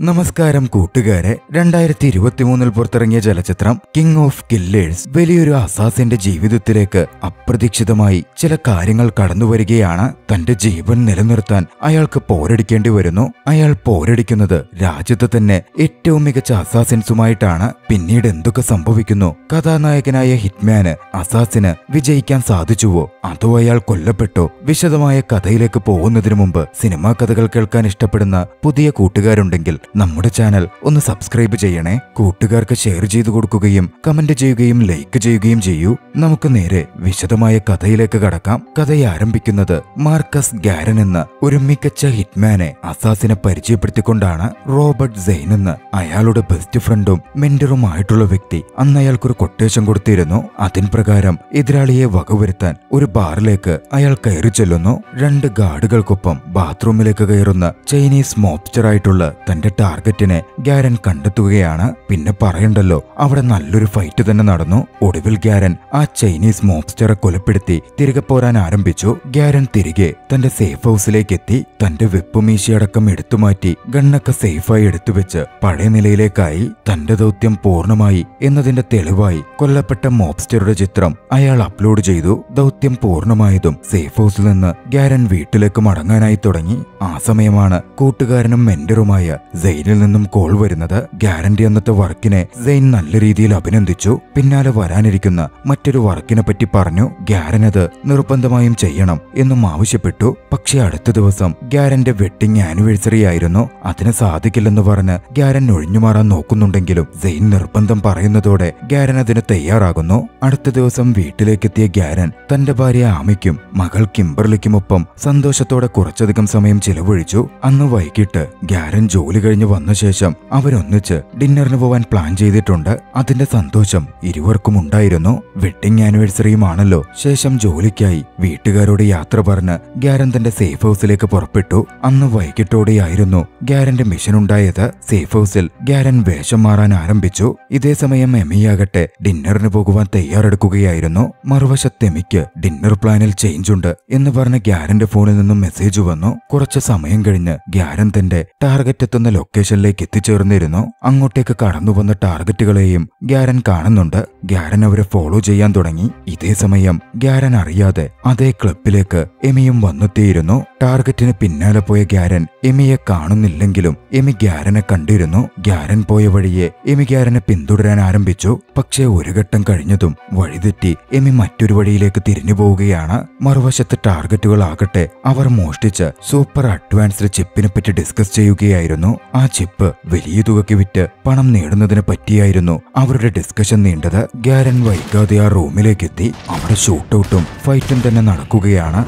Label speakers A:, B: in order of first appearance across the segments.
A: നമസ്കാരം കൂട്ടുകാരെ രണ്ടായിരത്തി ഇരുപത്തിമൂന്നിൽ പുറത്തിറങ്ങിയ ചലച്ചിത്രം കിങ് ഓഫ് കില്ലേഴ്സ് വലിയൊരു അസാസിന്റെ ജീവിതത്തിലേക്ക് അപ്രതീക്ഷിതമായി ചില കാര്യങ്ങൾ കടന്നുവരികയാണ് തന്റെ ജീവൻ നിലനിർത്താൻ അയാൾക്ക് പോരടിക്കേണ്ടി വരുന്നു അയാൾ പോരടിക്കുന്നത് രാജ്യത്ത് തന്നെ ഏറ്റവും മികച്ച അസാസിൻസുമായിട്ടാണ് പിന്നീട് എന്തൊക്കെ സംഭവിക്കുന്നു കഥാനായകനായ ഹിറ്റ്മാന് അസാസിന് വിജയിക്കാൻ സാധിച്ചുവോ അതോ അയാൾ കൊല്ലപ്പെട്ടോ വിശദമായ കഥയിലേക്ക് പോകുന്നതിനു മുമ്പ് സിനിമാ കഥകൾ കേൾക്കാൻ ഇഷ്ടപ്പെടുന്ന പുതിയ കൂട്ടുകാരുണ്ടെങ്കിൽ നമ്മുടെ ചാനൽ ഒന്ന് സബ്സ്ക്രൈബ് ചെയ്യണേ കൂട്ടുകാർക്ക് ഷെയർ ചെയ്തു കൊടുക്കുകയും കമന്റ് ചെയ്യുകയും ലൈക്ക് ചെയ്യുകയും ചെയ്യൂ നമുക്ക് നേരെ വിശദമായ കഥയിലേക്ക് കടക്കാം കഥ ആരംഭിക്കുന്നത് മാർക്കസ് ഗാരൻ എന്ന ഒരു മികച്ച ഹിറ്റ്മാനെ അസാസിനെ പരിചയപ്പെടുത്തിക്കൊണ്ടാണ് റോബർട്ട് സെയിൻ എന്ന അയാളുടെ ബെസ്റ്റ് ഫ്രണ്ടും മെന്ററുമായിട്ടുള്ള വ്യക്തി അന്ന് അയാൾക്കൊരു കൊട്ടേഷൻ കൊടുത്തിരുന്നു അതിൻ പ്രകാരം എതിരാളിയെ വകവരുത്താൻ ഒരു ബാറിലേക്ക് അയാൾ കയറി ചെല്ലുന്നു രണ്ട് ഗാർഡുകൾക്കൊപ്പം ബാത്റൂമിലേക്ക് കയറുന്ന ചൈനീസ് മോപ്ചറായിട്ടുള്ള തന്റെ ടാർഗറ്റിനെ ഗാരൻ കണ്ടെത്തുകയാണ് പിന്നെ പറയണ്ടല്ലോ അവിടെ നല്ലൊരു ഫൈറ്റ് തന്നെ നടന്നു ഒടുവിൽ ഗാരൻ ആ ചൈനീസ് മോപ്സ്റ്ററെ കൊലപ്പെടുത്തി തിരികെ പോരാൻ ആരംഭിച്ചു ഗാരൻ തിരികെ തന്റെ സേഫ് ഹൗസിലേക്ക് എത്തി തന്റെ വെപ്പുമീശയടക്കം എടുത്തുമാറ്റി ഗണ്ണൊക്കെ സേഫായി എടുത്തുവെച്ച് പഴയ നിലയിലേക്കായി തന്റെ ദൗത്യം പൂർണ്ണമായി എന്നതിന്റെ തെളിവായി കൊല്ലപ്പെട്ട മോപ്സ്റ്ററുടെ ചിത്രം അയാൾ അപ്ലോഡ് ചെയ്തു ദൗത്യം പൂർണ്ണമായതും സേഫ് ഹൗസിൽ നിന്ന് ഗാരൻ വീട്ടിലേക്ക് മടങ്ങാനായി തുടങ്ങി ആ സമയമാണ് കൂട്ടുകാരനും മെന്ററുമായ സെയിനിൽ നിന്നും കോൾ വരുന്നത് ഗ്യാരണ്ടി അന്നത്തെ വർക്കിനെ സെയിൻ നല്ല രീതിയിൽ അഭിനന്ദിച്ചു പിന്നാലെ വരാനിരിക്കുന്ന മറ്റൊരു വർക്കിനെ പറ്റി പറഞ്ഞു ഗ്യാരൻ അത് നിർബന്ധമായും ചെയ്യണം എന്നും ആവശ്യപ്പെട്ടു പക്ഷെ അടുത്ത ദിവസം ഗ്യാരന്റെ വെഡിങ് ആനിവേഴ്സറി ആയിരുന്നു അതിന് സാധിക്കില്ലെന്ന് പറഞ്ഞ് ഗ്യാരൻ ഒഴിഞ്ഞുമാറാൻ നോക്കുന്നുണ്ടെങ്കിലും സെയിൻ നിർബന്ധം പറയുന്നതോടെ ഗ്യാരൻ അതിന് തയ്യാറാകുന്നു അടുത്ത ദിവസം വീട്ടിലേക്കെത്തിയ ഗ്യാരൻ തന്റെ ഭാര്യ ആമയ്ക്കും മകൾ കിംബർലിക്കുമൊപ്പം സന്തോഷത്തോടെ കുറച്ചധികം സമയം ചിലവഴിച്ചു അന്ന് വൈകിട്ട് ഗ്യാരൻ ജോലി കഴിഞ്ഞ് വന്ന ശേഷം അവരൊന്നിച്ച് ഡിന്നറിന് പോവാൻ പ്ലാൻ ചെയ്തിട്ടുണ്ട് അതിന്റെ സന്തോഷം ഇരുവർക്കും ഉണ്ടായിരുന്നു വെഡിങ് ആനിവേഴ്സറിയുമാണല്ലോ ശേഷം ജോലിക്കായി വീട്ടുകാരോട് യാത്ര പറഞ്ഞ് ഗ്യാരൻ തന്റെ സേഫ് ഹൗസിലേക്ക് പുറപ്പെട്ടു അന്ന് വൈകിട്ടോടെയായിരുന്നു ഗ്യാരന്റെ മിഷൻ ഉണ്ടായത് സേഫ് ഹൗസിൽ ഗ്യാരൻ വേഷം മാറാൻ ആരംഭിച്ചു ഇതേ സമയം എമിയാകട്ടെ ഡിന്നറിന് പോകുവാൻ തയ്യാറെടുക്കുകയായിരുന്നു മറുവശത്ത് എമിക്ക് ഡിന്നർ പ്ലാനിൽ ചേഞ്ച് ഉണ്ട് എന്ന് പറഞ്ഞ് ഗ്യാരന്റെ ഫോണിൽ നിന്നും മെസ്സേജ് വന്നു കുറച്ച് സമയം കഴിഞ്ഞ് ഗ്യാരൻ തന്റെ ടാർഗറ്റ് എത്തുന്ന ലൊക്കേഷനിലേക്ക് എത്തിച്ചേർന്നിരുന്നു അങ്ങോട്ടേക്ക് കടന്നു വന്ന ടാർഗറ്റുകളെയും ഗ്യാരൻ കാണുന്നുണ്ട് ഗ്യാരൻ അവരെ ഫോളോ ചെയ്യാൻ തുടങ്ങി ഇതേ സമയം ഗ്യാരൻ അറിയാതെ അതേ ക്ലബിലേക്ക് എമിയും വന്നെത്തിയിരുന്നു ടാർഗറ്റിന് പിന്നാലെ പോയ ഗ്യാരൻ എമിയെ കാണുന്നില്ലെങ്കിലും എമി ഗ്യാരനെ കണ്ടിരുന്നു ഗ്യാരൻ പോയ വഴിയെ എമി ഗ്യാരനെ പിന്തുടരാൻ ആരംഭിച്ചു പക്ഷേ ഒരു ഘട്ടം കഴിഞ്ഞതും വഴിതെറ്റി എമി മറ്റൊരു വഴിയിലേക്ക് തിരിഞ്ഞു പോവുകയാണ് മറുവശത്ത് ടാർഗറ്റുകളാകട്ടെ അവർ മോഷ്ടിച്ച സൂപ്പർ അഡ്വാൻസ്ഡ് ചിപ്പിനെ പറ്റി ഡിസ്കസ് ചെയ്യുകയായിരുന്നു ആ ചിപ്പ് വലിയ തുകയ്ക്ക് വിറ്റ് പണം നേടുന്നതിനെ പറ്റിയായിരുന്നു അവരുടെ ഡിസ്കഷൻ നീണ്ടത് ഗ്യാരൻ വൈകാതെ ആ റൂമിലേക്ക് എത്തി അവിടെ ഷൂട്ടൌട്ടും ഫൈറ്റും തന്നെ നടക്കുകയാണ്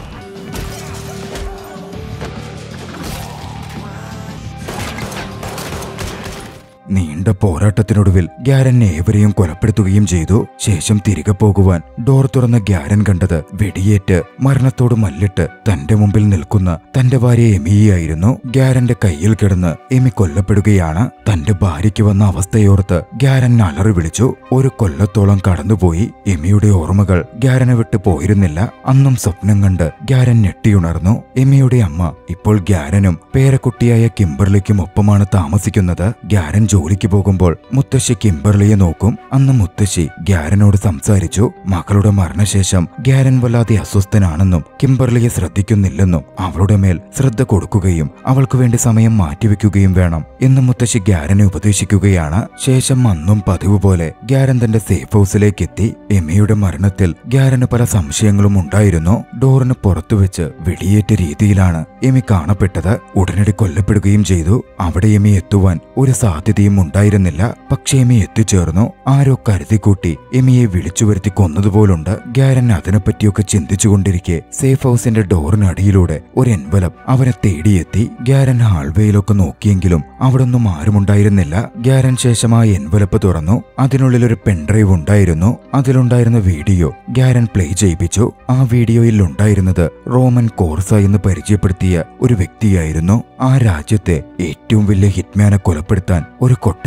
A: നീണ്ട പോരാട്ടത്തിനൊടുവിൽ ഗ്യാരൻ ഏവരെയും കൊലപ്പെടുത്തുകയും ചെയ്തു ശേഷം തിരികെ പോകുവാൻ ഡോർ തുറന്ന ഗ്യാരൻ കണ്ടത് വെടിയേറ്റ് മരണത്തോട് മല്ലിട്ട് തന്റെ മുമ്പിൽ നിൽക്കുന്ന തന്റെ ഭാര്യ എമിയായിരുന്നു ഗ്യാരന്റെ കയ്യിൽ കിടന്ന് എമി കൊല്ലപ്പെടുകയാണ് തന്റെ ഭാര്യയ്ക്ക് വന്ന അവസ്ഥയോർത്ത് ഗ്യാരൻ അലറി വിളിച്ചു ഒരു കൊല്ലത്തോളം കടന്നുപോയി എമിയുടെ ഓർമ്മകൾ ഗ്യാരനെ വിട്ടു പോയിരുന്നില്ല അന്നും സ്വപ്നം കണ്ട് ഗ്യാരൻ ഞെട്ടിയുണർന്നു എമിയുടെ അമ്മ ഇപ്പോൾ ഗ്യാരനും പേരക്കുട്ടിയായ കിംബർലിക്കും ഒപ്പമാണ് താമസിക്കുന്നത് ഗ്യാരൻ ജോലിക്ക് പോകുമ്പോൾ മുത്തശ്ശി കിംബർലിയെ നോക്കും അന്ന് മുത്തശ്ശി ഗ്യാരനോട് സംസാരിച്ചു മകളുടെ മരണശേഷം ഗ്യാരൻ വല്ലാതെ അസ്വസ്ഥനാണെന്നും കിംബർലിയെ ശ്രദ്ധിക്കുന്നില്ലെന്നും അവളുടെ മേൽ ശ്രദ്ധ കൊടുക്കുകയും അവൾക്ക് വേണ്ടി സമയം മാറ്റിവെക്കുകയും വേണം എന്ന് മുത്തശ്ശി ഗ്യാരനെ ഉപദേശിക്കുകയാണ് ശേഷം അന്നും പതിവ് പോലെ ഗ്യാരൻ തന്റെ സേഫ് ഹൗസിലേക്ക് എത്തി എമിയുടെ മരണത്തിൽ ഗ്യാരന് പല സംശയങ്ങളും ഉണ്ടായിരുന്നു ഡോറിന് പുറത്തുവെച്ച് വെടിയേറ്റ രീതിയിലാണ് എമി കാണപ്പെട്ടത് ഉടനടി കൊല്ലപ്പെടുകയും ചെയ്തു അവിടെ എമി എത്തുവാൻ ഒരു സാധ്യതയും ഉണ്ടായിരുന്നില്ല പക്ഷേ എമി എത്തിച്ചേർന്നു ആരോ കരുതിക്കൂട്ടി എമിയെ വിളിച്ചു വരുത്തി കൊന്നതുപോലുണ്ട് ഗ്യാരൻ അതിനെപ്പറ്റിയൊക്കെ ചിന്തിച്ചുകൊണ്ടിരിക്കെ സേഫ് ഹൗസിന്റെ ഡോറിനടിയിലൂടെ ഒരു എൻവലപ്പ് അവനെ തേടിയെത്തി ഗ്യാരൻ ഹാൾവേയിലൊക്കെ നോക്കിയെങ്കിലും അവിടൊന്നും ആരുമുണ്ടായിരുന്നില്ല ഗ്യാരൻ ശേഷം ആ എൻവലപ്പ് തുറന്നു അതിനുള്ളിൽ ഒരു പെൻഡ്രൈവ് ഉണ്ടായിരുന്നു അതിലുണ്ടായിരുന്ന വീഡിയോ ഗ്യാരൻ പ്ലേ ചെയ്യിപ്പിച്ചു ആ വീഡിയോയിൽ ഉണ്ടായിരുന്നത് റോമൻ കോർസ എന്ന് പരിചയപ്പെടുത്തിയ ഒരു വ്യക്തിയായിരുന്നു ആ രാജ്യത്തെ ഏറ്റവും വലിയ ഹിറ്റ്മാനെ കൊലപ്പെടുത്താൻ ഒരു കൊട്ടേഷൻ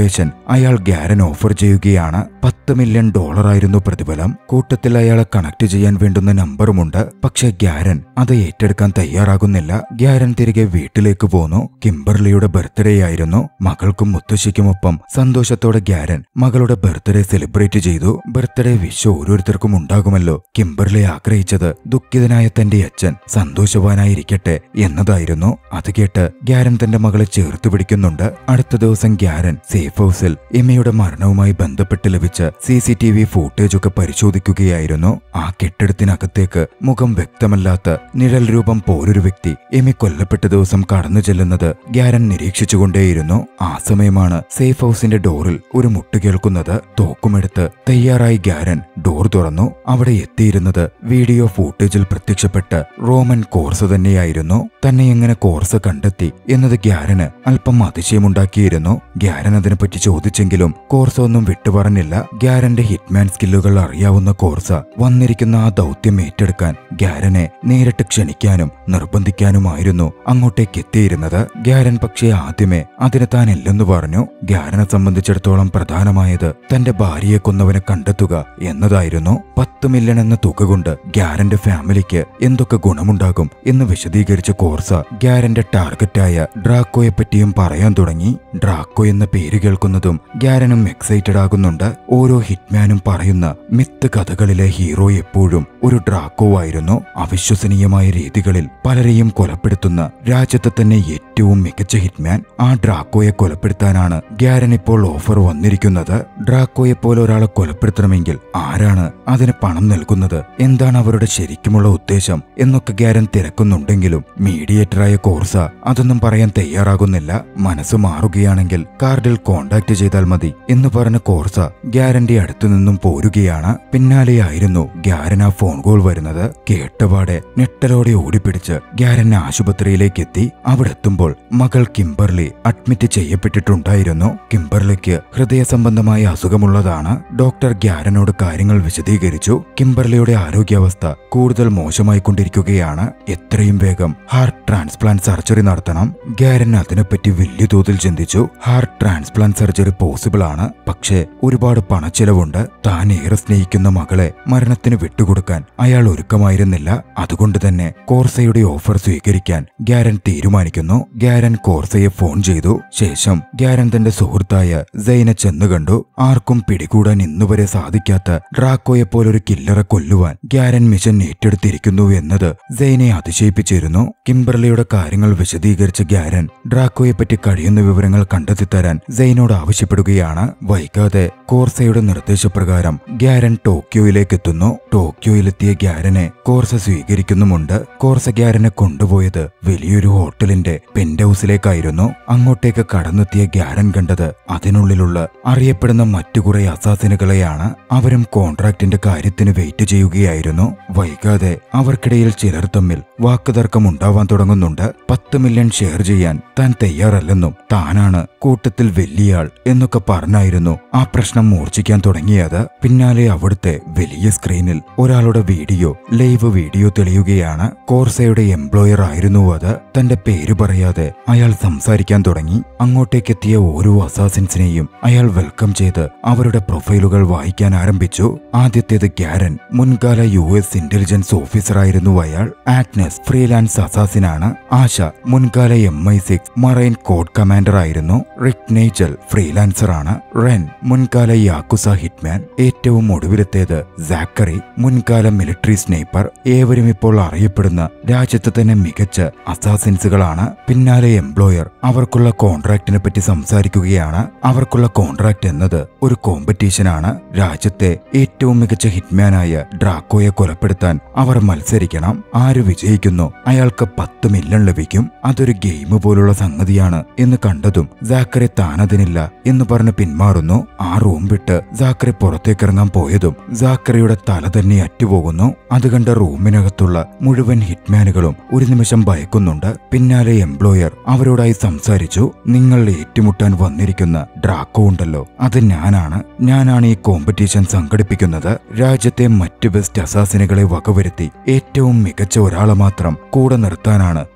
A: കൊട്ടേഷൻ അയാൾ ഗ്യാരൻ ഓഫർ ചെയ്യുകയാണ് പത്ത് മില്യൺ ഡോളറായിരുന്നു പ്രതിഫലം കൂട്ടത്തിൽ അയാളെ കണക്ട് ചെയ്യാൻ വേണ്ടുന്ന നമ്പറുമുണ്ട് പക്ഷെ ഗ്യാരൻ അത് ഏറ്റെടുക്കാൻ തയ്യാറാകുന്നില്ല ഗ്യാരൻ തിരികെ വീട്ടിലേക്ക് പോന്നു കിംബർലിയുടെ ബർത്ത്ഡേ ആയിരുന്നു മകൾക്കും മുത്തശ്ശിക്കുമൊപ്പം സന്തോഷത്തോടെ ഗ്യാരൻ മകളുടെ ബർത്ത്ഡേ സെലിബ്രേറ്റ് ചെയ്തു ബർത്ത്ഡേ വിഷ് ഓരോരുത്തർക്കും ഉണ്ടാകുമല്ലോ കിംബർലി ആഗ്രഹിച്ചത് ദുഃഖിതനായ തന്റെ അച്ഛൻ സന്തോഷവാനായിരിക്കട്ടെ എന്നതായിരുന്നു അത് കേട്ട് ഗ്യാരൻ തന്റെ മകളെ ചേർത്ത് പിടിക്കുന്നുണ്ട് അടുത്ത ദിവസം ഗ്യാരൻ സേഫ് ഹൗസിൽ എമ്മയുടെ മരണവുമായി ബന്ധപ്പെട്ട് ലഭിച്ച C C T V footage ഒക്കെ പരിശോധിക്കുകയായിരുന്നു ആ കെട്ടിടത്തിനകത്തേക്ക് മുഖം വ്യക്തമല്ലാത്ത നിഴൽ രൂപം പോലൊരു വ്യക്തി എമി കൊല്ലപ്പെട്ട ദിവസം കടന്നു ചെല്ലുന്നത് ഗ്യാരൻ നിരീക്ഷിച്ചുകൊണ്ടേയിരുന്നു ആ സമയമാണ് സേഫ് ഹൗസിന്റെ ഡോറിൽ ഒരു മുട്ട് കേൾക്കുന്നത് തോക്കുമെടുത്ത് തയ്യാറായി ഗ്യാരൻ ഡോർ തുറന്നു അവിടെ എത്തിയിരുന്നത് വീഡിയോ ഫൂട്ടേജിൽ പ്രത്യക്ഷപ്പെട്ട റോമൻ കോർസ തന്നെയായിരുന്നു തന്നെ എങ്ങനെ കോർസ കണ്ടെത്തി എന്നത് ഗ്യാരന് അല്പം അതിശയമുണ്ടാക്കിയിരുന്നു ഗ്യാരൻ അതിനെപ്പറ്റി ചോദിച്ചെങ്കിലും കോർസ ഒന്നും വിട്ടുപറഞ്ഞില്ല ഗ്യാരന്റെ ഹിറ്റ്മാൻ സ്കില്ലുകൾ അറിയാവുന്ന കോർസ വന്നിരിക്കുന്ന ആ ദൗത്യം ഏറ്റെടുക്കാൻ ഗ്യാരനെ നേരിട്ട് ക്ഷണിക്കാനും നിർബന്ധിക്കാനുമായിരുന്നു അങ്ങോട്ടേക്ക് എത്തിയിരുന്നത് ഗ്യാരൻ പക്ഷേ ആദ്യമേ അതിന് താൻ ഇല്ലെന്ന് പറഞ്ഞു ഗ്യാരനെ സംബന്ധിച്ചിടത്തോളം പ്രധാനമായത് തന്റെ ഭാര്യയെ കൊന്നവനെ കണ്ടെത്തുക എന്നതായിരുന്നു പത്ത് മില്യൺ എന്ന തുക കൊണ്ട് ഗ്യാരന്റെ ഫാമിലിക്ക് എന്തൊക്കെ ഗുണമുണ്ടാകും എന്ന് വിശദീകരിച്ച കോർസ ഗ്യാരന്റെ ടാർഗറ്റായ ഡ്രാക്കോയെ പറ്റിയും പറയാൻ തുടങ്ങി ഡ്രാക്കോ എന്ന പേര് കേൾക്കുന്നതും ഗ്യാരനും എക്സൈറ്റഡ് ആകുന്നുണ്ട് ഓരോ ഹിറ്റ്മാനും പറയുന്ന മിത്ത് കഥകളിലെ ഹീറോ എപ്പോഴും ഒരു ഡ്രാക്കോ ആയിരുന്നു അവിശ്വസനീയമായ രീതികളിൽ പലരെയും കൊലപ്പെടുത്തുന്ന രാജ്യത്തെ തന്നെ ഏറ്റവും മികച്ച ഹിറ്റ്മാൻ ആ ഡ്രാക്കോയെ കൊലപ്പെടുത്താനാണ് ഗ്യാരൻ ഇപ്പോൾ ഓഫർ വന്നിരിക്കുന്നത് ഡ്രാക്കോയെ പോലെ ഒരാളെ കൊലപ്പെടുത്തണമെങ്കിൽ ആരാണ് അതിന് പണം നൽകുന്നത് എന്താണ് അവരുടെ ശരിക്കുമുള്ള ഉദ്ദേശം എന്നൊക്കെ ഗ്യാരൻ തിരക്കുന്നുണ്ടെങ്കിലും മീഡിയേറ്ററായ കോർസ അതൊന്നും പറയാൻ തയ്യാറാകുന്നില്ല മനസ്സ് മാറുകയാണെങ്കിൽ കാർഡിൽ കോണ്ടാക്ട് ചെയ്താൽ മതി എന്ന് പറഞ്ഞ കോർസ ഗ്യാരന്റെ അടുത്തു നിന്നും പോരുകയാണ് പിന്നാലെയായിരുന്നു ഗ്യാരൻ ആ ഫോൺ കോൾ വരുന്നത് കേട്ടപാടെ ഞെട്ടലോടെ ഓടിപ്പിടിച്ച് ഗ്യാരൻ ആശുപത്രിയിലേക്ക് എത്തി അവിടെ എത്തുമ്പോൾ മകൾ കിംബർലി അഡ്മിറ്റ് ചെയ്യപ്പെട്ടിട്ടുണ്ടായിരുന്നു കിംബർലിക്ക് ഹൃദയ സംബന്ധമായ അസുഖമുള്ളതാണ് ഡോക്ടർ ഗ്യാരനോട് കാര്യങ്ങൾ വിശദീകരിച്ചു കിംബർലിയുടെ ആരോഗ്യാവസ്ഥ കൂടുതൽ മോശമായിക്കൊണ്ടിരിക്കുകയാണ് എത്രയും വേഗം ഹാർട്ട് ട്രാൻസ്പ്ലാന്റ് സർജറി നടത്തണം ഗ്യാരൻ അതിനെപ്പറ്റി വലിയ തോതിൽ ചിന്തിച്ചു ഹാർട്ട് ട്രാൻസ്പ്ലാന്റ് സർജറി പോസിബിൾ ആണ് പക്ഷേ ഒരുപാട് പണച്ചെലവുണ്ട് താൻ ഏറെ സ്നേഹിക്കുന്ന മകളെ മരണത്തിന് വിട്ടുകൊടുക്കാൻ അയാൾ ഒരുക്കമായിരുന്നില്ല അതുകൊണ്ട് തന്നെ കോർസയുടെ ഓഫർ സ്വീകരിക്കാൻ ഗ്യാരൻ തീരുമാനിക്കുന്നു ഗ്യാരൻ കോർസയെ ഫോൺ ചെയ്തു ശേഷം ഗ്യാരൻ തന്റെ സുഹൃത്തായ സൈനെ ചെന്നു കണ്ടു ആർക്കും പിടികൂടാൻ ഇന്നുവരെ സാധിക്കാത്ത ഡ്രാക്കോയെ പോലൊരു കില്ലറെ കൊല്ലുവാൻ ഗ്യാരൻ മിഷൻ ഏറ്റെടുത്തിരിക്കുന്നു എന്നത് സൈനെ അതിശയിപ്പിച്ചിരുന്നു കിംബർലിയുടെ കാര്യങ്ങൾ വിശദീകരിച്ച ഗ്യാരൻ ഡ്രാക്കോയെ പറ്റി കഴിയുന്ന വിവരങ്ങൾ കണ്ടെത്തിത്തരാൻ സൈനോട് ആവശ്യപ്പെടുകയാണ് വൈകാതെ കോർസയുടെ നിർദ്ദേശപ്രകാരം ഗ്യാരൻ ടോക്കിയോയിലേക്ക് എത്തുന്നു ടോക്കിയോയിലെത്തിയ ഗ്യാരനെ കോർസ സ്വീകരിക്കുന്നുമുണ്ട് കോർസ ഗ്യാരനെ കൊണ്ടുപോയത് വലിയൊരു ഹോട്ടലിന്റെ പെന്റ് ഹൗസിലേക്കായിരുന്നു അങ്ങോട്ടേക്ക് കടന്നെത്തിയ ഗ്യാരൻ കണ്ടത് അതിനുള്ളിലുള്ള അറിയപ്പെടുന്ന മറ്റു കുറെ അസാസിനുകളെയാണ് അവരും കോൺട്രാക്ടിന്റെ കാര്യത്തിന് വെയിറ്റ് ചെയ്യുകയായിരുന്നു വൈകാതെ അവർക്കിടയിൽ ചിലർ തമ്മിൽ വാക്കുതർക്കം ഉണ്ടാവാൻ തുടങ്ങുന്നുണ്ട് പത്ത് മില്യൺ ഷെയർ ചെയ്യാൻ താൻ തയ്യാറല്ലെന്നും താനാണ് കൂട്ടത്തിൽ വലിയയാൾ എന്നൊക്കെ പറഞ്ഞായിരുന്നു ആ പ്രശ്നം മൂർച്ഛിക്കാൻ തുടങ്ങിയത് പിന്നാലെ അവിടുത്തെ വലിയ സ്ക്രീനിൽ ഒരാളുടെ വീഡിയോ ലൈവ് വീഡിയോ തെളിയുകയാണ് കോർസയുടെ എംപ്ലോയർ ആയിരുന്നു അത് തന്റെ പേര് പറയാതെ അയാൾ സംസാരിക്കാൻ തുടങ്ങി അങ്ങോട്ടേക്കെത്തിയ ഓരോ അസാസിൻസിനെയും അയാൾ വെൽക്കം ചെയ്ത് അവരുടെ പ്രൊഫൈലുകൾ വായിക്കാൻ ആരംഭിച്ചു ആദ്യത്തേത് ഗ്യാരൻ മുൻകാല യു എസ് ഇന്റലിജൻസ് ഓഫീസറായിരുന്നു അയാൾ ആഗ്നസ് ഫ്രീലാൻസ് അസാസിനാണ് ആശ മുൻകാല M I six marine code commander ആയിരുന്നു റിക് നേച്ചൽ ഫ്രീലാൻസർ ആണ് റെൻ മുൻകാല യാക്കുസ ഹിറ്റ്മാൻ ഏറ്റവും ഒടുവിലത്തേത് സാക്കറി മുൻകാല മിലിറ്ററി സ്നൈപ്പർ ഏവരും ഇപ്പോൾ അറിയപ്പെടുന്ന രാജ്യത്ത് തന്നെ മികച്ച അസാസിൻസുകളാണ് പിന്നാലെ എംപ്ലോയർ അവർക്കുള്ള കോൺട്രാക്റ്റിനെ പറ്റി സംസാരിക്കുകയാണ് അവർക്കുള്ള കോൺട്രാക്ട് എന്നത് ഒരു കോമ്പറ്റീഷനാണ് രാജ്യത്തെ ഏറ്റവും മികച്ച ഹിറ്റ്മാനായ ഡ്രാക്കോയെ കൊലപ്പെടുത്താൻ അവർ മത്സരിക്കണം ആര് വിജയിക്കുന്നു അയാൾക്ക് പത്ത് മില്യൺ ലഭിക്കും അതൊരു ഗെയിം പോലുള്ള സംഗതിയാണ് എന്ന് കണ്ടതും സാക്കറെ താനതിനില്ല എന്ന് പറഞ്ഞ് പിന്മാറുന്നു ആ റൂം വിട്ട് സാക്കറെ പുറത്തേക്കിറങ്ങാൻ പോയതും സാക്കറയുടെ തല തന്നെ അറ്റുപോകുന്നു അത് കണ്ട റൂമിനകത്തുള്ള മുഴുവൻ ഹിറ്റ്മാനുകളും ഒരു നിമിഷം ഭയക്കുന്നുണ്ട് പിന്നാലെ എംപ്ലോയർ അവരോടായി സംസാരിച്ചു നിങ്ങൾ ഏറ്റുമുട്ടാൻ വന്നിരിക്കുന്ന ഡ്രാക്കോ ഉണ്ടല്ലോ അത് ഞാനാണ് ഞാനാണ് ഈ കോമ്പറ്റീഷൻ സംഘടിപ്പിക്കുന്നത് രാജ്യത്തെ മറ്റ് ബെസ്റ്റ് അസാസിനുകളെ വകവരുത്തി ഏറ്റവും മികച്ച ഒരാളെ മാത്രം കൂടെ നിർത്താനാണ്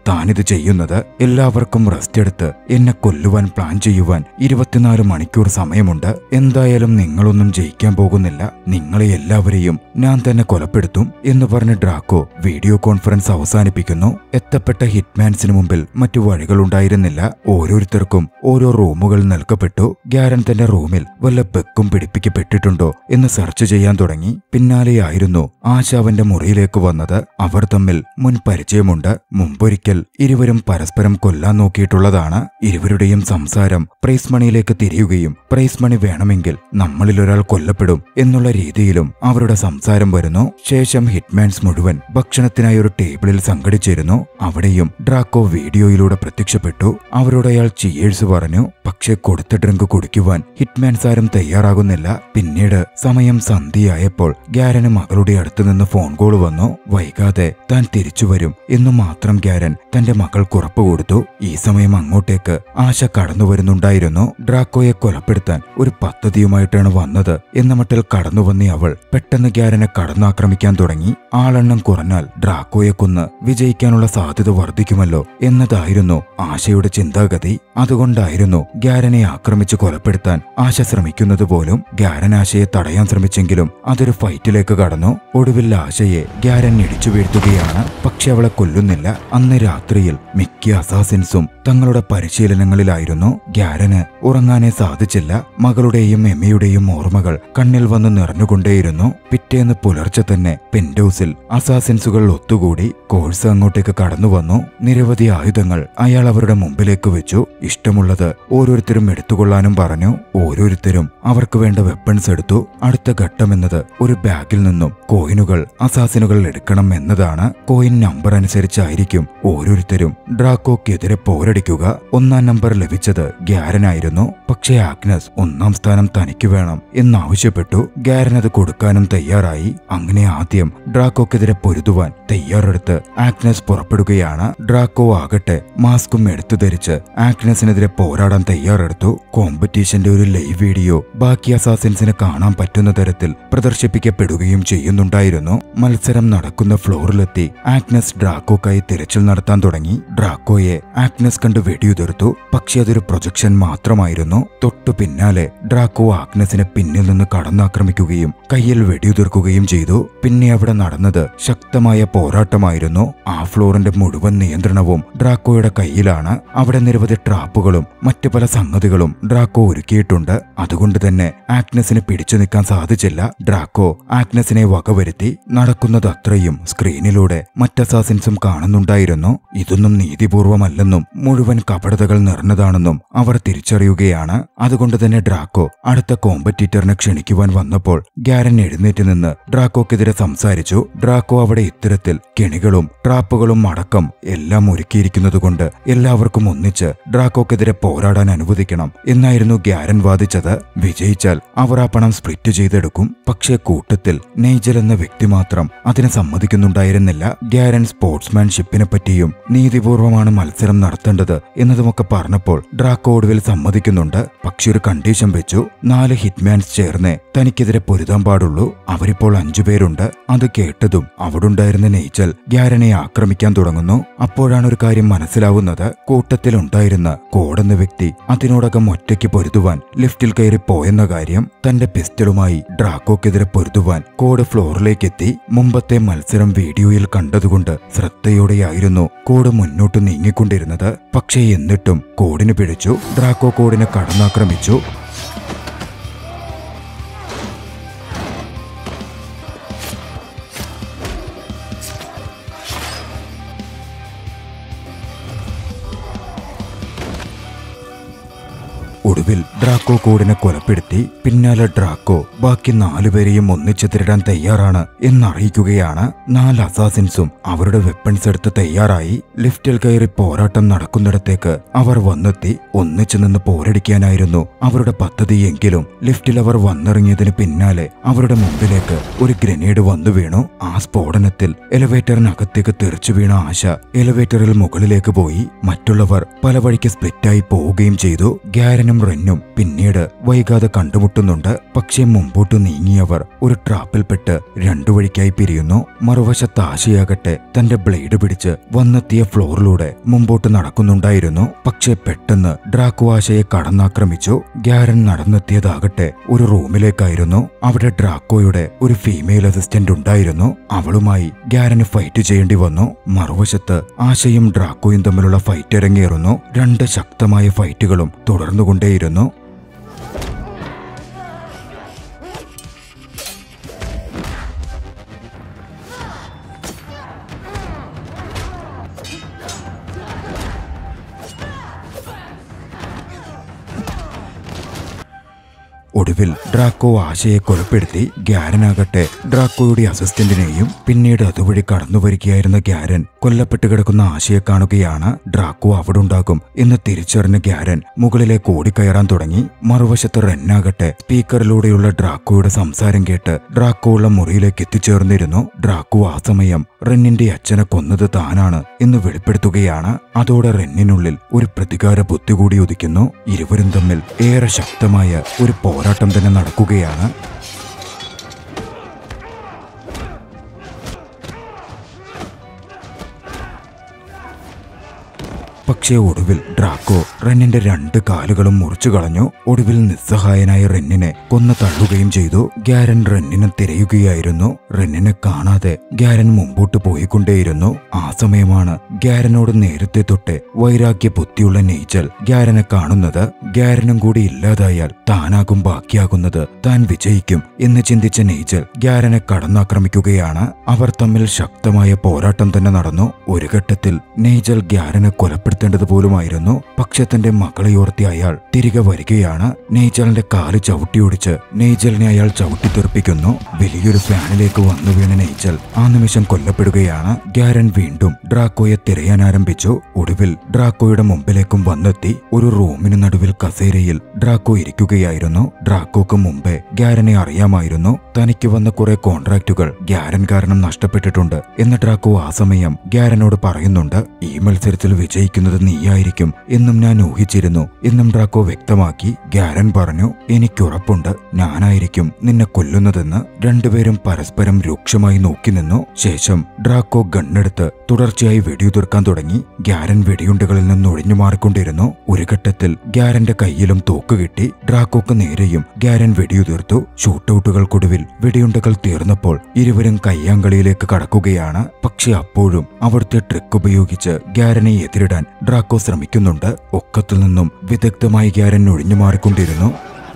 A: താനിത് ചെയ്യുന്നത് എല്ലാവർക്കും റെസ്റ്റ് എടുത്ത് എന്നെ കൊല്ലുവാൻ പ്ലാൻ ചെയ്യുവാൻ ഇരുപത്തിനാല് മണിക്കൂർ സമയമുണ്ട് എന്തായാലും നിങ്ങളൊന്നും ജയിക്കാൻ പോകുന്നില്ല നിങ്ങളെ എല്ലാവരെയും ഞാൻ തന്നെ കൊലപ്പെടുത്തും എന്ന് പറഞ്ഞ് ഡ്രാക്കോ വീഡിയോ കോൺഫറൻസ് അവസാനിപ്പിക്കുന്നു എത്തപ്പെട്ട ഹിറ്റ്മാൻസിന് മുമ്പിൽ മറ്റു വഴികളുണ്ടായിരുന്നില്ല ഓരോരുത്തർക്കും ഓരോ റൂമുകൾ നൽകപ്പെട്ടു ഗ്യാരൻ തന്റെ റൂമിൽ വല്ല ബെക്കും പിടിപ്പിക്കപ്പെട്ടിട്ടുണ്ടോ എന്ന് സെർച്ച് ചെയ്യാൻ തുടങ്ങി പിന്നാലെയായിരുന്നു ആശ അവന്റെ മുറിയിലേക്ക് വന്നത് അവർ തമ്മിൽ മുൻ പരിചയമുണ്ട് മുമ്പൊരിക്കൽ ഇരുവരും പരസ്പരം കൊല്ലാൻ നോക്കിയിട്ടുള്ളതാണ് ഇരുവരുടെയും സംസാരം പ്രൈസ് മണിയിലേക്ക് തിരിയുകയും പ്രൈസ് മണി വേണമെങ്കിൽ നമ്മളിൽ ഒരാൾ കൊല്ലപ്പെടും എന്നുള്ള രീതിയിലും അവരുടെ സംസാരം വരുന്നു ശേഷം ഹിറ്റ്മാൻസ് മുഴുവൻ ഭക്ഷണത്തിനായി ഒരു ടേബിളിൽ സംഘടിച്ചിരുന്നു അവിടെയും ഡ്രാക്കോ വീഡിയോയിലൂടെ പ്രത്യക്ഷപ്പെട്ടു അവരോട് അയാൾ ചിയേഴ്സ് പറഞ്ഞു പക്ഷെ കൊടുത്ത ഡ്രിങ്ക് കുടിക്കുവാൻ ഹിറ്റ്മാൻസ് ആരും തയ്യാറാകുന്നില്ല പിന്നീട് സമയം സന്ധ്യയായപ്പോൾ ഗ്യാരന് മകളുടെ അടുത്ത് നിന്ന് ഫോൺ കോൾ വന്നു വൈകാതെ താൻ തിരിച്ചു വരും എന്നു മാത്രം ഗ്യാരൻ തന്റെ മകൾക്ക് ഉറപ്പ് കൊടുത്തു ഈ സമയം അങ്ങോട്ടേക്ക് ആശ കടന്നു വരുന്നുണ്ടായിരുന്നു ഡ്രാക്കോയെ കൊലപ്പെടുത്താൻ ഒരു പദ്ധതിയുമായിട്ടാണ് വന്നത് എന്ന മട്ടിൽ കടന്നു വന്ന അവൾ പെട്ടെന്ന് ഗ്യാരനെ കടന്നാക്രമിക്കാൻ തുടങ്ങി ആളെണ്ണം കുറഞ്ഞാൽ ഡ്രാക്കോയെ കൊന്ന് വിജയിക്കാനുള്ള സാധ്യത വർദ്ധിക്കുമല്ലോ എന്നതായിരുന്നു ആശയുടെ ചിന്താഗതി അതുകൊണ്ടായിരുന്നു ഗ്യാരനെ ആക്രമിച്ച് കൊലപ്പെടുത്താൻ ആശ ശ്രമിക്കുന്നത് പോലും ഗ്യാരൻ ആശയെ തടയാൻ ശ്രമിച്ചെങ്കിലും അതൊരു ഫൈറ്റിലേക്ക് കടന്നു ഒടുവിൽ ആശയെ ഗ്യാരൻ ഇടിച്ചു വീഴ്ത്തുകയാണ് പക്ഷെ അവളെ കൊല്ലുന്നില്ല അന്ന് രാത്രിയിൽ മിക്ക അസാസിൻസും തങ്ങളുടെ പരിശീലനങ്ങളിലായിരുന്നു ഗ്യാരന് ഉറങ്ങാനേ സാധിച്ചില്ല മകളുടെയും എമ്മയുടെയും ഓർമ്മകൾ കണ്ണിൽ വന്ന് നിറഞ്ഞുകൊണ്ടേയിരുന്നു പിറ്റേന്ന് പുലർച്ചെ തന്നെ പെൻഡൌസിൽ അസാസിൻസുകൾ ഒത്തുകൂടി കോഴ്സ് അങ്ങോട്ടേക്ക് കടന്നു വന്നു നിരവധി ആയുധങ്ങൾ അയാൾ അവരുടെ മുമ്പിലേക്ക് വെച്ചു ഇഷ്ടമുള്ളത് ഓരോരുത്തരും എടുത്തുകൊള്ളാനും പറഞ്ഞു ഓരോരുത്തരും അവർക്ക് വേണ്ട വെപ്പൺസ് എടുത്തു അടുത്ത ഘട്ടമെന്നത് ഒരു ബാഗിൽ നിന്നും കോയിനുകൾ അസാസിനുകൾ എടുക്കണം എന്നതാണ് കോയിൻ നമ്പർ അനുസരിച്ചായിരിക്കും ഓരോരുത്തരും ഡ്രാക്കോക്കെതിരെ പോരടിക്കുക ഒന്നാം നമ്പർ ലഭിച്ചത് ഗ്യാരനായിരുന്നു പക്ഷേ ആഗ്നസ് ഒന്നാം സ്ഥാനം തനിക്ക് വേണം എന്നാവശ്യപ്പെട്ടു ഗ്യാരൻ അത് കൊടുക്കാനും തയ്യാറായി അങ്ങനെ ആദ്യം ഡ്രാക്കോക്കെതിരെ പൊരുതുവാൻ തയ്യാറെടുത്ത് ആഗ്നസ് പുറപ്പെടുകയാണ് ഡ്രാക്കോ ആകട്ടെ മാസ്കും എടുത്തു ധരിച്ച് ആഗ്നസിനെതിരെ പോരാടാൻ തയ്യാറെടുത്തു കോമ്പറ്റീഷന്റെ ഒരു ലൈവ് വീഡിയോ ബാക്കി അസാസിൻസിന് കാണാൻ പറ്റുന്ന തരത്തിൽ പ്രദർശിപ്പിക്കപ്പെടുകയും ചെയ്യുന്നുണ്ടായിരുന്നു മത്സരം നടക്കുന്ന ഫ്ലോറിലെത്തി ആഗ്നസ് ഡ്രാക്കോക്കായി തിരച്ചിൽ നടത്താൻ തുടങ്ങി ഡ്രാക്കോയെ ആഗ്നസ് കണ്ട് വെടിയുതിർത്തു പക്ഷെ അതൊരു പ്രൊജക്ഷൻ മാത്രമായിരുന്നു തൊട്ടു പിന്നാലെ ഡ്രാക്കോ ആഗ്നസിനെ പിന്നിൽ നിന്ന് കടന്നാക്രമിക്കുകയും കയ്യിൽ വെടിയുതിർക്കുകയും ചെയ്തു പിന്നെ അവിടെ നടന്നത് ശക്തമായ പോരാട്ടമായിരുന്നു ആ ഫ്ലോറിന്റെ മുഴുവൻ നിയന്ത്രണവും ഡ്രാക്കോയുടെ കയ്യിലാണ് അവിടെ നിരവധി ട്രാപ്പുകളും മറ്റു പല സംഗതികളും ഡ്രാക്കോ ഒരുക്കിയിട്ടുണ്ട് അതുകൊണ്ട് തന്നെ ആഗ്നസിന് പിടിച്ചു നിൽക്കാൻ സാധിച്ചില്ല ഡ്രാക്കോ ആഗ്നസിനെ വകവരുത്തി നടക്കുന്നത് അത്രയും സ്ക്രീനിലൂടെ മറ്റസാസിൻസും കാണുന്നുണ്ടായിരുന്നു ഇതൊന്നും നീതിപൂർവമല്ലെന്നും മുഴുവൻ കപടതകൾ നിറഞ്ഞതാണെന്നും അവർ തിരിച്ചറിയുകയാണ് അതുകൊണ്ട് തന്നെ ഡ്രാക്കോ അടുത്ത കോമ്പറ്റീറ്ററിനെ ക്ഷണിക്കുവാൻ വന്നപ്പോൾ ഗ്യാരൻ എഴുന്നേറ്റ് നിന്ന് ഡ്രാക്കോക്കെതിരെ സംസാരിച്ചു ഡ്രാക്കോ അവിടെ ഇത്തരത്തിൽ കെണികളും ട്രാപ്പുകളും അടക്കം എല്ലാം ഒരുക്കിയിരിക്കുന്നതുകൊണ്ട് എല്ലാവർക്കും ഒന്നിച്ച് ഡ്രാക്കോക്കെതിരെ പോരാടാൻ അനുവദിക്കണം എന്നായിരുന്നു ഗ്യാരൻ വാദിച്ചത് വിജയിച്ചാൽ അവർ ആ പണം സ്പ്ലിറ്റ് ചെയ്തെടുക്കും പക്ഷേ കൂട്ടത്തിൽ നെയ്ജൽ എന്ന വ്യക്തി മാത്രം അതിന് സമ്മതിക്കുന്നുണ്ടായിരുന്നില്ല ഗ്യാരൻ സ്പോർട്സ്മാൻഷിപ്പിനെ പറ്റിയും നീതിപൂർവമാണ് മത്സരം നടത്തേണ്ടത് എന്നതുമൊക്കെ പറഞ്ഞപ്പോൾ ഡ്രാക്കോ ഒടുവിൽ സമ്മതിക്കുന്നുണ്ട് പക്ഷെ ഒരു കണ്ടീഷൻ വെച്ചു നാല് ഹിറ്റ്മാൻസ് ചേർന്ന് തനിക്കെതിരെ പൊരുതാൻ പാടുള്ളൂ അവരിപ്പോൾ അഞ്ചുപേരുണ്ട് അത് കേട്ടതും അവിടുണ്ടായിരുന്ന നെയ്ച്ചൽ ഗ്യാരനെ ആക്രമിക്കാൻ തുടങ്ങുന്നു അപ്പോഴാണ് ഒരു കാര്യം മനസ്സിലാവുന്നത് കൂട്ടത്തിലുണ്ടായിരുന്ന കോടെന്ന വ്യക്തി അതിനോടകം ഒറ്റയ്ക്ക് പൊരുതുവാൻ ലിഫ്റ്റിൽ കയറി പോയെന്ന കാര്യം തന്റെ പിസ്റ്റളുമായി ഡ്രാക്കോക്കെതിരെ പൊരുതുവാൻ കോഡ് ഫ്ലോറിലേക്കെത്തി മുമ്പത്തെ മത്സരം വീഡിയോയിൽ കണ്ടതുകൊണ്ട് ശ്രദ്ധയോടെയായിരുന്നു കോഡ് മുന്നോട്ട് നീങ്ങിക്കൊണ്ടിരുന്നത് പക്ഷേ എന്നിട്ടും കോഡിന് പിടിച്ചു ഡ്രാക്കോ കോഡിനെ കടന്നാക്രമിച്ചു ഒടുവിൽ ഡ്രാക്കോ കോഡിനെ കൊലപ്പെടുത്തി പിന്നാലെ ഡ്രാക്കോ ബാക്കി നാലുപേരെയും ഒന്നിച്ചു തിരിടാൻ തയ്യാറാണ് എന്നറിയിക്കുകയാണ് നാല് അസാസിൻസും അവരുടെ വെപ്പൺസ് എടുത്ത് തയ്യാറായി ലിഫ്റ്റിൽ കയറി പോരാട്ടം നടക്കുന്നിടത്തേക്ക് അവർ വന്നെത്തി ഒന്നിച്ചു നിന്ന് പോരടിക്കാനായിരുന്നു അവരുടെ പദ്ധതിയെങ്കിലും ലിഫ്റ്റിൽ അവർ വന്നിറങ്ങിയതിന് പിന്നാലെ അവരുടെ മുമ്പിലേക്ക് ഒരു ഗ്രനേഡ് വന്നു വീണു ആ സ്ഫോടനത്തിൽ എലിവേറ്ററിനകത്തേക്ക് തെറിച്ചു വീണ ആശ എലിവേറ്ററിൽ മുകളിലേക്ക് പോയി മറ്റുള്ളവർ പല വഴിക്ക് സ്പ്ലിറ്റായി പോവുകയും ചെയ്തു ഗ്യാരനും റെന്നും പിന്നീട് വൈകാതെ കണ്ടുമുട്ടുന്നുണ്ട് പക്ഷേ മുമ്പോട്ട് നീങ്ങിയവർ ഒരു ട്രാപ്പിൽപ്പെട്ട് രണ്ടു വഴിക്കായി പിരിയുന്നു മറുവശത്ത് ആശയാകട്ടെ തന്റെ ബ്ലേഡ് പിടിച്ച് വന്നെത്തിയ ഫ്ലോറിലൂടെ മുമ്പോട്ട് നടക്കുന്നുണ്ടായിരുന്നു പക്ഷേ പെട്ടെന്ന് ഡ്രാക്കു ആശയെ കടന്നാക്രമിച്ചു ഗ്യാരൻ നടന്നെത്തിയതാകട്ടെ ഒരു റൂമിലേക്കായിരുന്നു അവിടെ ഡ്രാക്കോയുടെ ഒരു ഫീമെയിൽ അസിസ്റ്റന്റ് ഉണ്ടായിരുന്നു അവളുമായി ഗ്യാരന് ഫൈറ്റ് ചെയ്യേണ്ടി വന്നു മറുവശത്ത് ആശയും ഡ്രാക്കോയും തമ്മിലുള്ള ഫൈറ്റ് അരങ്ങേറുന്നു രണ്ട് ശക്തമായ ഫൈറ്റുകളും തുടർന്നുകൊണ്ടേയിരുന്നു ഒടുവിൽ ഡ്രാക്കോ ആശയെ കൊലപ്പെടുത്തി ഗ്യാരനാകട്ടെ ഡ്രാക്കോയുടെ അസിസ്റ്റന്റിനെയും പിന്നീട് അതുവഴി കടന്നുവരികയായിരുന്ന ഗ്യാരൻ കൊല്ലപ്പെട്ട് കിടക്കുന്ന ആശയെ കാണുകയാണ് ഡ്രാക്കോ അവിടെ ഉണ്ടാകും എന്ന് തിരിച്ചറിഞ്ഞ ഗ്യാരൻ മുകളിലേക്ക് ഓടിക്കയറാൻ തുടങ്ങി മറുവശത്ത് റെന്നാകട്ടെ സ്പീക്കറിലൂടെയുള്ള ഡ്രാക്കോയുടെ സംസാരം കേട്ട് ഡ്രാക്കോ ഉള്ള മുറിയിലേക്ക് എത്തിച്ചേർന്നിരുന്നു ഡ്രാക്കോ ആ സമയം റെന്നിന്റെ അച്ഛനെ കൊന്നത് താനാണ് എന്ന് വെളിപ്പെടുത്തുകയാണ് അതോടെ റെന്നിനുള്ളിൽ ഒരു പ്രതികാര ബുദ്ധി കൂടി ഉദിക്കുന്നു ഇരുവരും തമ്മിൽ ഏറെ ശക്തമായ ഒരു പോരാട്ടം തന്നെ നടക്കുകയാണ് പക്ഷേ ഒടുവിൽ ഡ്രാക്കോ റെന്നിന്റെ രണ്ട് കാലുകളും മുറിച്ചു കളഞ്ഞു ഒടുവിൽ നിസ്സഹായനായ റെന്നിനെ കൊന്നു തള്ളുകയും ചെയ്തു ഗ്യാരൻ റെന്നിനെ തിരയുകയായിരുന്നു റെന്നിനെ കാണാതെ ഗ്യാരൻ മുമ്പോട്ട് പോയിക്കൊണ്ടേയിരുന്നു ആ സമയമാണ് ഗ്യാരനോട് നേരത്തെ തൊട്ട് വൈരാഗ്യ ബുദ്ധിയുള്ള നെയ്ച്ചൽ ഗ്യാരനെ കാണുന്നത് ഗ്യാരനും കൂടി ഇല്ലാതായാൽ താനാകും ബാക്കിയാകുന്നത് താൻ വിജയിക്കും എന്ന് ചിന്തിച്ച നെയ്ച്ചൽ ഗ്യാരനെ കടന്നാക്രമിക്കുകയാണ് അവർ തമ്മിൽ ശക്തമായ പോരാട്ടം തന്നെ നടന്നു ഒരു ഘട്ടത്തിൽ നെയ്ജൽ ഗ്യാരനെ കൊലപ്പെടുത്തേണ്ടത് പോലുമായിരുന്നു പക്ഷെ തന്റെ മകളെ ഓർത്തി അയാൾ തിരികെ വരികയാണ് നെയ്ജലിന്റെ കാല് ചവിട്ടിയൊടിച്ച് നെയ്ജലിനെ അയാൾ ചവിട്ടിത്തെറിപ്പിക്കുന്നു വലിയൊരു ഫാനിലേക്ക് വന്നു വീണ നെയ്ജൽ ആ നിമിഷം കൊല്ലപ്പെടുകയാണ് ഗ്യാരൻ വീണ്ടും ഡ്രാക്കോയെ തിരയാൻ ആരംഭിച്ചു ഒടുവിൽ ഡ്രാക്കോയുടെ മുമ്പിലേക്കും വന്നെത്തി ഒരു റൂമിന് നടുവിൽ കസേരയിൽ ഡ്രാക്കോ ഇരിക്കുകയായിരുന്നു ഡ്രാക്കോക്ക് മുമ്പേ ഗ്യാരനെ അറിയാമായിരുന്നു തനിക്ക് വന്ന കുറെ കോൺട്രാക്റ്റുകൾ ഗ്യാരൻ കാരണം നഷ്ടപ്പെട്ടിട്ടുണ്ട് എന്ന് ഡ്രാക്കോ ആ സമയം ഗ്യാരനോട് പറയുന്നുണ്ട് ഈ മത്സരത്തിൽ വിജയിക്കുന്നത് നീയായിരിക്കും എന്നും ഞാൻ ഊഹിച്ചിരുന്നു എന്നും ഡ്രാക്കോ വ്യക്തമാക്കി ഗ്യാരൻ പറഞ്ഞു എനിക്കുറപ്പുണ്ട് ഞാനായിരിക്കും നിന്നെ കൊല്ലുന്നതെന്ന് രണ്ടുപേരും പരസ്പരം രൂക്ഷമായി നോക്കി നിന്നു ശേഷം ഡ്രാക്കോ ഗണ്ണെടുത്ത് തുടർച്ചയായി വെടിയുതിർക്കാൻ തുടങ്ങി ഗ്യാരൻ വെടിയുണ്ടകളിൽ നിന്ന് ഒഴിഞ്ഞു മാറിക്കൊണ്ടിരുന്നു ഒരു ഘട്ടത്തിൽ ഗ്യാരന്റെ കയ്യിലും തോക്ക് കിട്ടി ഡ്രാക്കോക്ക് നേരെയും ഗ്യാരൻ വെടിയുതിർത്തു ഷൂട്ടൌട്ടുകൾക്കൊടുവിൽ വെടിയുണ്ടകൾ തീർന്നപ്പോൾ ഇരുവരും കയ്യാങ്കളിയിലേക്ക് കടക്കുകയാണ് പക്ഷെ അപ്പോഴും അവിടുത്തെ ട്രിക്ക് ഉപയോഗിച്ച് ഗ്യാരനെ എതിരിടാൻ ഡ്രാക്കോ ശ്രമിക്കുന്നുണ്ട് ഒക്കത്തിൽ നിന്നും വിദഗ്ധമായി ഗ്യാരൻ ഒഴിഞ്ഞു മാറിക്കൊണ്ടിരുന്നു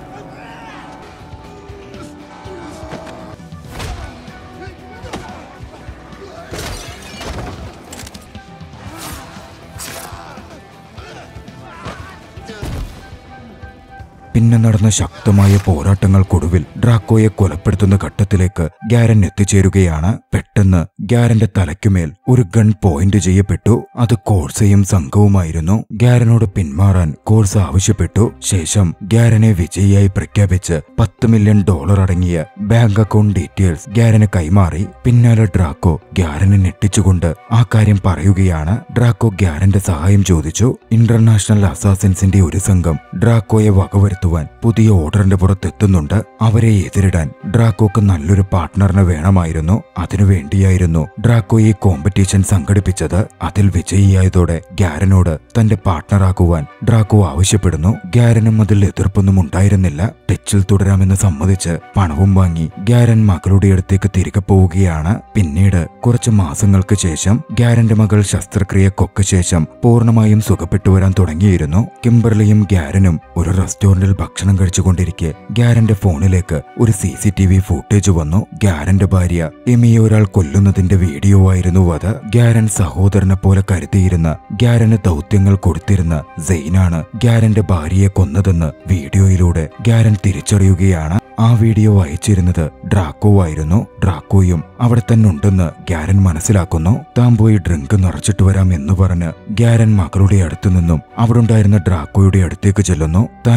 A: പിന്നെ നടന്ന ശക്തമായ പോരാട്ടങ്ങൾക്കൊടുവിൽ ഡ്രാക്കോയെ കൊലപ്പെടുത്തുന്ന ഘട്ടത്തിലേക്ക് ഗ്യാരൻ എത്തിച്ചേരുകയാണ് പെട്ടെന്ന് ഗ്യാരന്റെ തലയ്ക്കുമേൽ ഒരു ഗൺ പോയിന്റ് ചെയ്യപ്പെട്ടു അത് കോഴ്സയും സംഘവുമായിരുന്നു ഗ്യാരനോട് പിന്മാറാൻ കോഴ്സ് ആവശ്യപ്പെട്ടു ശേഷം ഗ്യാരനെ വിജയിയായി പ്രഖ്യാപിച്ച് പത്ത് മില്യൺ ഡോളർ അടങ്ങിയ ബാങ്ക് അക്കൗണ്ട് ഡീറ്റെയിൽസ് ഗ്യാരന് കൈമാറി പിന്നാലെ ഡ്രാക്കോ ഗ്യാരനെ ഞെട്ടിച്ചുകൊണ്ട് ആ കാര്യം പറയുകയാണ് ഡ്രാക്കോ ഗ്യാരന്റെ സഹായം ചോദിച്ചു ഇന്റർനാഷണൽ അസാസിൻസിന്റെ ഒരു സംഘം ഡ്രാക്കോയെ വകവരുത്തുവാൻ പുതിയ ഓർഡറിന്റെ പുറത്തെത്തുന്നുണ്ട് അവരെ എതിരിടാൻ ഡ്രാക്കോക്ക് നല്ലൊരു പാർട്ട്ണറിനെ വേണമായിരുന്നു അതിനുവേണ്ടിയായിരുന്നു ഡ്രാക്കോ ഈ കോമ്പറ്റീഷൻ സംഘടിപ്പിച്ചത് അതിൽ വിജയിയായതോടെ ഗ്യാരനോട് തന്റെ പാർട്ട്ണറാക്കുവാൻ ഡ്രാക്കോ ആവശ്യപ്പെടുന്നു ഗ്യാരനും അതിൽ എതിർപ്പൊന്നും ഉണ്ടായിരുന്നില്ല ടച്ചിൽ തുടരാമെന്ന് സമ്മതിച്ച് പണവും വാങ്ങി ഗ്യാരൻ മകളുടെ അടുത്തേക്ക് തിരികെ പോവുകയാണ് പിന്നീട് കുറച്ച് മാസങ്ങൾക്ക് ശേഷം ഗ്യാരന്റെ മകൾ ശസ്ത്രക്രിയക്കൊക്കെ ശേഷം പൂർണ്ണമായും സുഖപ്പെട്ടു വരാൻ തുടങ്ങിയിരുന്നു കിംബർലിയും ഗ്യാരനും ഒരു റെസ്റ്റോറന്റിൽ ഭക്ഷണം കഴിച്ചുകൊണ്ടിരിക്കെ ഗ്യാരന്റെ ഫോണിലേക്ക് ഒരു C C T V footage വന്നു ഗ്യാരന്റെ ഭാര്യ എമിയെ ഒരാൾ കൊല്ലുന്നതിന്റെ വീഡിയോ ആയിരുന്നു അത് ഗ്യാരൻ സഹോദരനെ പോലെ കരുതിയിരുന്ന ഗ്യാരന് ദൗത്യങ്ങൾ കൊടുത്തിരുന്ന സെയ്നാണ് ഗ്യാരന്റെ ഭാര്യയെ കൊന്നതെന്ന് വീഡിയോയിലൂടെ ഗ്യാരൻ തിരിച്ചറിയുകയാണ് ആ വീഡിയോ അയച്ചിരുന്നത് ഡ്രാക്കോ ആയിരുന്നു ഡ്രാക്കോയും അവിടെ തന്നെ ഉണ്ടെന്ന് ഗ്യാരൻ മനസ്സിലാക്കുന്നു താൻ പോയി ഡ്രിങ്ക് നിറച്ചിട്ട് വരാം എന്ന് പറഞ്ഞ് ഗ്യാരൻ മകളുടെ അടുത്തു നിന്നും അവിടെ ഉണ്ടായിരുന്ന ഡ്രാക്കോയുടെ അടുത്തേക്ക് ചെല്ലുന്നു താൻ കണ്ട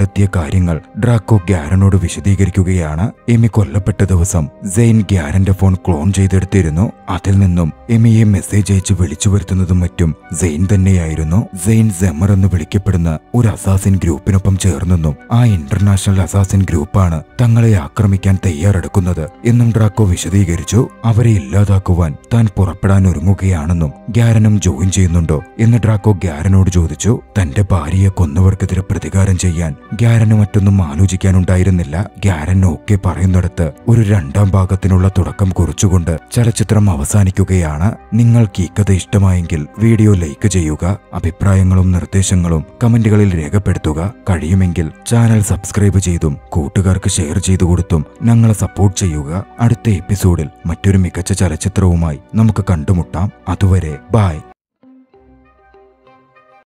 A: നടത്തിയ കാര്യങ്ങൾ ഡ്രാക്കോ ഗ്യാരനോട് വിശദീകരിക്കുകയാണ് എമി കൊല്ലപ്പെട്ട ദിവസം സെയിൻ ഗ്യാരന്റെ ഫോൺ ക്ലോൺ ചെയ്തെടുത്തിരുന്നു അതിൽ നിന്നും എമിയെ മെസ്സേജ് അയച്ച് വിളിച്ചു വരുത്തുന്നതും മറ്റും സെയിൻ തന്നെയായിരുന്നു സെയിൻ സെമർ എന്ന് വിളിക്കപ്പെടുന്ന ഒരു അസാസിൻ ഗ്രൂപ്പിനൊപ്പം ചേർന്നെന്നും ആ ഇന്റർനാഷണൽ അസാസിൻ ഗ്രൂപ്പാണ് തങ്ങളെ ആക്രമിക്കാൻ തയ്യാറെടുക്കുന്നത് എന്നും ഡ്രാക്കോ വിശദീകരിച്ചു അവരെ ഇല്ലാതാക്കുവാൻ താൻ പുറപ്പെടാൻ ഒരുങ്ങുകയാണെന്നും ഗ്യാരനും ജോയിൻ ചെയ്യുന്നുണ്ടോ എന്ന് ഡ്രാക്കോ ഗ്യാരനോട് ചോദിച്ചു തന്റെ ഭാര്യയെ കൊന്നവർക്കെതിരെ പ്രതികാരം ചെയ്യാൻ ഗ്യാരന് മറ്റൊന്നും ആലോചിക്കാനുണ്ടായിരുന്നില്ല ഗ്യാരൻ ഓക്കെ പറയുന്നിടത്ത് ഒരു രണ്ടാം ഭാഗത്തിനുള്ള തുടക്കം കുറിച്ചുകൊണ്ട് ചലച്ചിത്രം അവസാനിക്കുകയാണ് നിങ്ങൾക്ക് ഈ കഥ ഇഷ്ടമായെങ്കിൽ വീഡിയോ ലൈക്ക് ചെയ്യുക അഭിപ്രായങ്ങളും നിർദ്ദേശങ്ങളും കമന്റുകളിൽ രേഖപ്പെടുത്തുക കഴിയുമെങ്കിൽ ചാനൽ സബ്സ്ക്രൈബ് ചെയ്തും കൂട്ടുകാർക്ക് ഷെയർ ചെയ്തു കൊടുത്തും ഞങ്ങളെ സപ്പോർട്ട് ചെയ്യുക അടുത്ത എപ്പിസോഡിൽ മറ്റൊരു മികച്ച ചലച്ചിത്രവുമായി നമുക്ക് കണ്ടുമുട്ടാം അതുവരെ ബായ്